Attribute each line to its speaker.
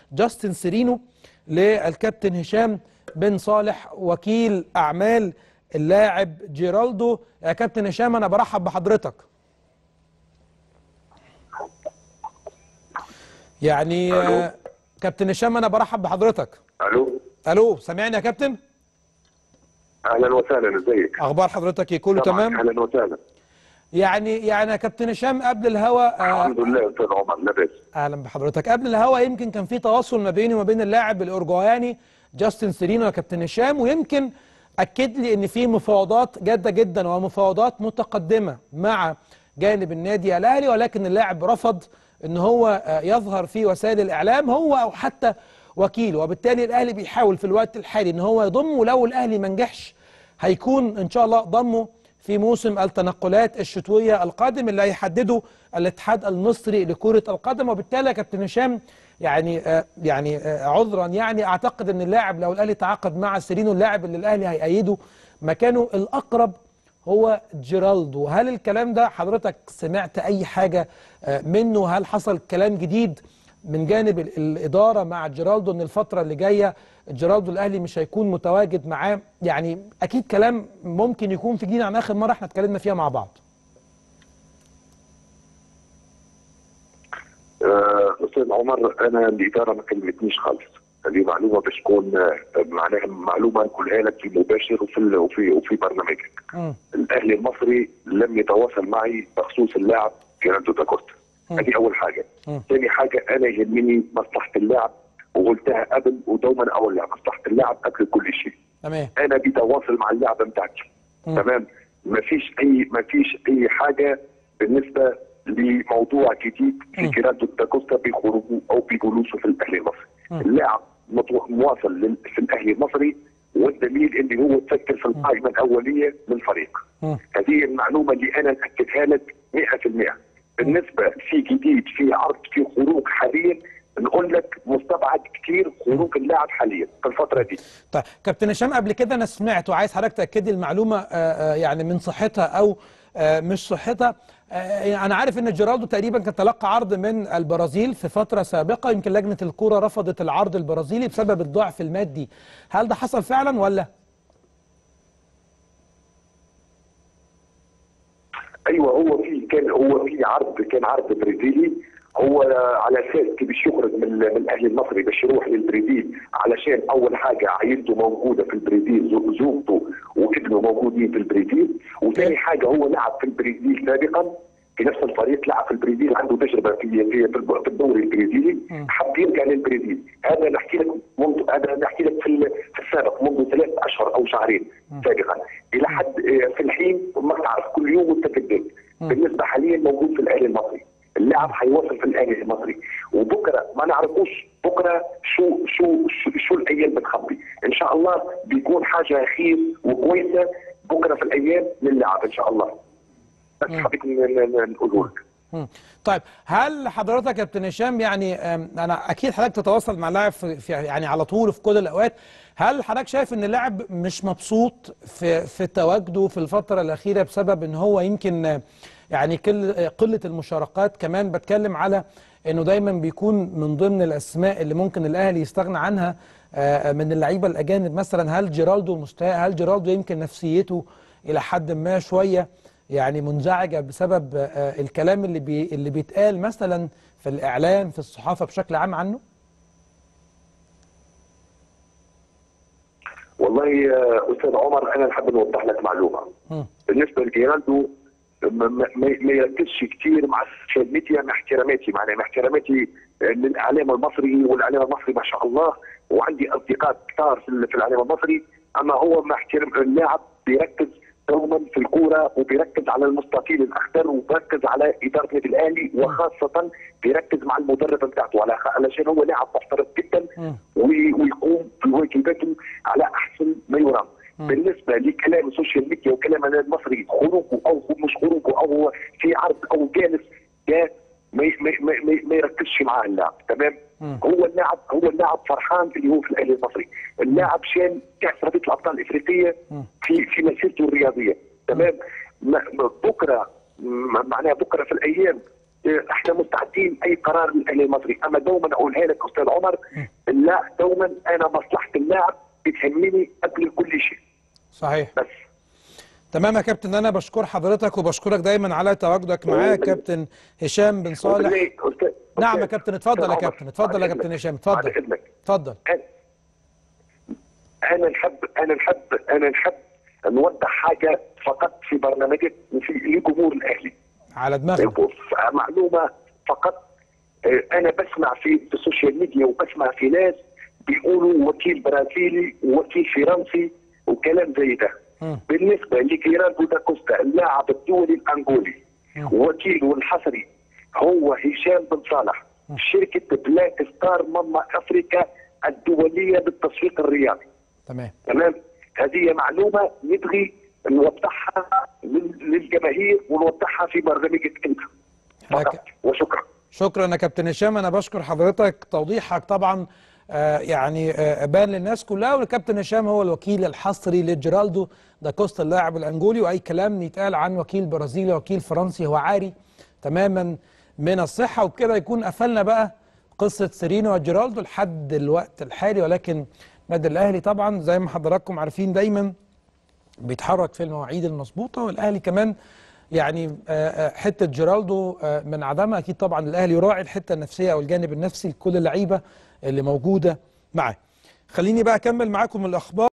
Speaker 1: جاستن سيرينو للكابتن هشام بن صالح وكيل اعمال اللاعب جيرالدو يا كابتن هشام انا برحب بحضرتك يعني
Speaker 2: ألو.
Speaker 1: آه، كابتن هشام انا برحب بحضرتك
Speaker 2: الو
Speaker 1: الو سامعني يا كابتن
Speaker 2: اهلا وسهلا ازيك
Speaker 1: اخبار حضرتك إيه؟ كله
Speaker 2: طبعاً،
Speaker 1: تمام
Speaker 2: اهلا وسهلا
Speaker 1: يعني يعني يا كابتن هشام قبل الهوا آه،
Speaker 2: الحمد لله استاذ عمر لاباس
Speaker 1: اهلا بحضرتك قبل الهوا يمكن كان في تواصل ما بيني وما بين اللاعب الاورجواياني جاستن سيرينو يا كابتن هشام ويمكن اكد لي ان في مفاوضات جاده جدا ومفاوضات متقدمه مع جانب النادي الاهلي ولكن اللاعب رفض ان هو آه، يظهر في وسائل الاعلام هو او حتى وكيله وبالتالي الاهلي بيحاول في الوقت الحالي ان هو يضمه ولو الاهلي ما نجحش هيكون ان شاء الله ضمه في موسم التنقلات الشتويه القادم اللي هيحدده الاتحاد المصري لكره القدم وبالتالي يا كابتن هشام يعني آه يعني آه عذرا يعني اعتقد ان اللاعب لو الاهلي تعاقد مع سيرينو اللاعب اللي الاهلي هيأيده مكانه الاقرب هو جيرالدو هل الكلام ده حضرتك سمعت اي حاجه آه منه هل حصل كلام جديد من جانب ال- الاداره مع جيرالدو ان الفتره اللي جايه جيرالدو الاهلي مش هيكون متواجد معاه يعني اكيد كلام ممكن يكون في جديد عن اخر مره احنا اتكلمنا فيها مع بعض
Speaker 2: آه، استاذ عمر انا الاداره ما كلمتنيش خالص هذه معلومه باش تكون آه، معناها معلومه نقولها لك في المباشر وفي ال- وفي وفي برنامجك
Speaker 1: مم.
Speaker 2: الاهلي المصري لم يتواصل معي بخصوص اللاعب فيرناندو داكوستا هذه اول حاجه
Speaker 1: مم.
Speaker 2: ثاني حاجه انا يهمني مصلحه اللاعب وقلتها قبل ودوما اقول لها مصلحه اللاعب قبل كل شيء
Speaker 1: تمام
Speaker 2: انا بتواصل مع اللاعب بتاعتي
Speaker 1: مم.
Speaker 2: تمام ما فيش اي ما فيش اي حاجه بالنسبه لموضوع جديد في
Speaker 1: مم.
Speaker 2: جيرالدو داكوستا بخروجه او بجلوسه في الاهلي المصري
Speaker 1: مم.
Speaker 2: اللاعب مطو- مواصل لل- في الاهلي المصري والدليل ان هو تفكر في القائمه الاوليه للفريق
Speaker 1: مم.
Speaker 2: هذه المعلومه اللي انا ناكدها لك 100% بالنسبه في جديد في عرض في خروج حاليا نقول لك مستبعد كثير خروج اللاعب حاليا في الفتره دي
Speaker 1: طيب كابتن هشام قبل كده انا سمعت وعايز حضرتك تاكد لي المعلومه آه، آه، يعني من صحتها او آه، مش صحتها آه، انا عارف ان جيرالدو تقريبا كان تلقى عرض من البرازيل في فتره سابقه يمكن لجنه الكوره رفضت العرض البرازيلي بسبب الضعف المادي هل ده حصل فعلا ولا
Speaker 2: ايوه هو في كان هو في عرض كان عرض برازيلي هو على اساس كي باش يخرج من من الاهلي المصري باش يروح للبرازيل علشان اول حاجه عائلته موجوده في البرازيل زو- زوجته وابنه موجودين في البرازيل وثاني حاجه هو لعب في البرازيل سابقا في نفس الفريق لعب في البرازيل عنده تجربه في في في الب- في الدوري البرازيلي حب يرجع للبرازيل هذا نحكي لك منذ هذا نحكي لك في ال- في السابق منذ ثلاث اشهر او شهرين سابقا الى حد آه، في الحين ما تعرف كل يوم متجدد بالنسبه حاليا موجود في الاهلي المصري اللاعب حيوصل في الاهلي المصري وبكره ما نعرفوش بكره شو شو شو, شو الايام بتخبي ان شاء الله بيكون حاجه خير وكويسه بكره في الايام للاعب ان شاء الله بس حبيت ن- ن- ن- نقوله لك
Speaker 1: مم. طيب هل حضرتك يا كابتن هشام يعني أم، انا اكيد حضرتك تتواصل مع اللاعب في في- يعني على طول في كل الاوقات هل حضرتك شايف ان اللاعب مش مبسوط في في تواجده في الفتره الاخيره بسبب ان هو يمكن آه، يعني كل قله المشاركات كمان بتكلم على انه دايما بيكون من ضمن الاسماء اللي ممكن الاهلي يستغنى عنها آه، من اللعيبه الاجانب مثلا هل جيرالدو مستاء هل جيرالدو يمكن نفسيته الى حد ما شويه يعني منزعجه بسبب آه، الكلام اللي بي اللي بيتقال مثلا في الاعلام في الصحافه بشكل عام عنه
Speaker 2: والله يا استاذ عمر انا نحب نوضح لك معلومه
Speaker 1: مم.
Speaker 2: بالنسبه لجيرالدو ما, ما, ما يركزش كثير مع السوشيال ميديا مع احتراماتي معناها مع احتراماتي للاعلام المصري والاعلام المصري ما شاء الله وعندي اصدقاء كثار في, ال- في الاعلام المصري اما هو ما احترم اللاعب بيركز دوما في الكوره وبيركز على المستطيل الاخضر وبيركز على اداره النادي الاهلي وخاصه بيركز مع المدرب بتاعته على علشان هو لاعب محترف جدا
Speaker 1: مم.
Speaker 2: وي- ويقوم بواجباته على احسن ما يرام بالنسبه لكلام السوشيال ميديا وكلام النادي المصري خروجه او مش خروجه او هو في عرض او جالس ده ما ي- ما ما ما- ما يركزش معاه اللاعب تمام
Speaker 1: مم.
Speaker 2: هو اللاعب هو اللاعب فرحان اللي هو في الاهلي المصري اللاعب شان كاس رابطه الابطال الافريقيه
Speaker 1: مم.
Speaker 2: في في مسيرته الرياضيه تمام ما- ما- بكره م- معناها بكره في الايام آه، احنا مستعدين اي قرار من الاهلي المصري اما دوما اقولها لك استاذ عمر لا دوما انا مصلحه اللاعب بتهمني قبل كل شيء
Speaker 1: صحيح
Speaker 2: بس
Speaker 1: تمام يا كابتن انا بشكر حضرتك وبشكرك دايما على تواجدك معايا
Speaker 2: وبال-
Speaker 1: كابتن هشام بن صالح
Speaker 2: وبالله أستاذ-
Speaker 1: نعم يا
Speaker 2: أستاذ-
Speaker 1: كابتن اتفضل
Speaker 2: أستاذ
Speaker 1: يا
Speaker 2: عمر،
Speaker 1: كابتن اتفضل يا
Speaker 2: بعد
Speaker 1: كابتن
Speaker 2: إذنك،
Speaker 1: هشام
Speaker 2: بعد
Speaker 1: اتفضل
Speaker 2: إذنك.
Speaker 1: اتفضل
Speaker 2: انا نحب انا نحب انا نحب نوضح حاجه فقط في برنامجك وفي لجمهور الاهلي
Speaker 1: على دماغنا
Speaker 2: معلومه فقط آه، انا بسمع في في السوشيال ميديا وبسمع في ناس بيقولوا وكيل برازيلي ووكيل فرنسي وكلام زي ده
Speaker 1: مم.
Speaker 2: بالنسبه لكيران بوداكوستا اللاعب الدولي الانغولي وكيله الحصري هو هشام بن صالح شركه بلاك ستار ماما افريكا الدوليه للتسويق الرياضي
Speaker 1: تمام
Speaker 2: تمام هذه معلومه نبغي نوضحها لل- للجماهير ونوضحها في برنامجك انت فقط
Speaker 1: لك-
Speaker 2: وشكرا
Speaker 1: شكرا يا كابتن هشام انا بشكر حضرتك توضيحك طبعا آه يعني آه بان للناس كلها والكابتن هشام هو الوكيل الحصري لجيرالدو داكوستا اللاعب الانجولي واي كلام يتقال عن وكيل برازيلي وكيل فرنسي هو عاري تماما من الصحه وبكده يكون قفلنا بقى قصه سيرينو وجيرالدو لحد الوقت الحالي ولكن النادي الاهلي طبعا زي ما حضراتكم عارفين دايما بيتحرك في المواعيد المظبوطه والاهلي كمان يعني آه، آه، حته جيرالدو آه، من عدمها اكيد طبعا الاهلي يراعي الحته النفسيه او الجانب النفسي لكل اللعيبه اللي موجوده معاه. خليني بقى اكمل معاكم الاخبار